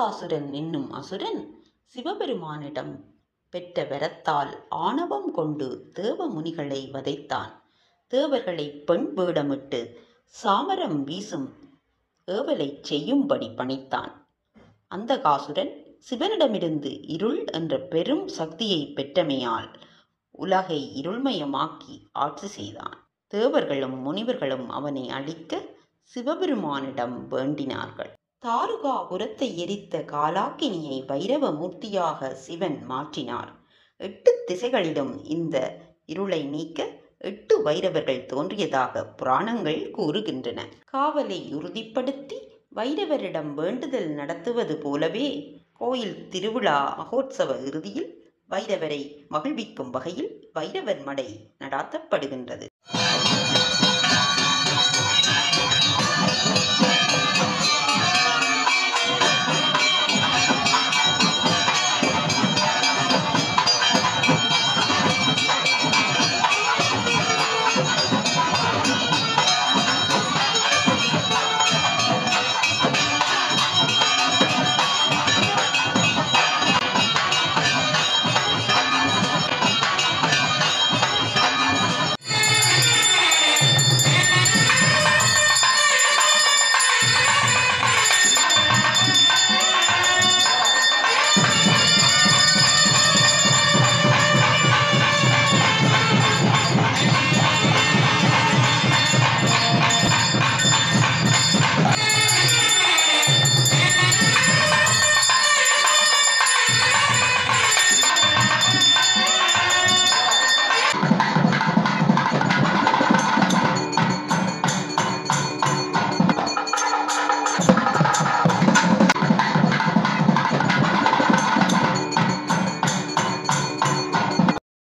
தாரகாசுரன் என்னும் அசுரன் சிவபெருமானிடம் பெற்ற வரத்தால் ஆணவம் கொண்டு தேவ முனிகளை வதைத்தான் தேவர்களை பெண் வேடமிட்டு சாமரம் வீசும் ஏவலை செய்யும்படி பணித்தான் அந்த காசுரன் சிவனிடமிருந்து இருள் என்ற பெரும் சக்தியை பெற்றமையால் உலகை இருள்மயமாக்கி ஆட்சி செய்தான் தேவர்களும் முனிவர்களும் அவனை அழிக்க சிவபெருமானிடம் வேண்டினார்கள் தாருகாபுரத்தை எரித்த காலாக்கினியை வைரவ மூர்த்தியாக சிவன் மாற்றினார் எட்டு திசைகளிலும் இந்த இருளை நீக்க எட்டு வைரவர்கள் தோன்றியதாக புராணங்கள் கூறுகின்றன காவலை உறுதிப்படுத்தி வைரவரிடம் வேண்டுதல் நடத்துவது போலவே கோயில் திருவிழா மகோத்சவ இறுதியில் வைரவரை மகிழ்விக்கும் வகையில் வைரவர் மடை நடாத்தப்படுகின்றது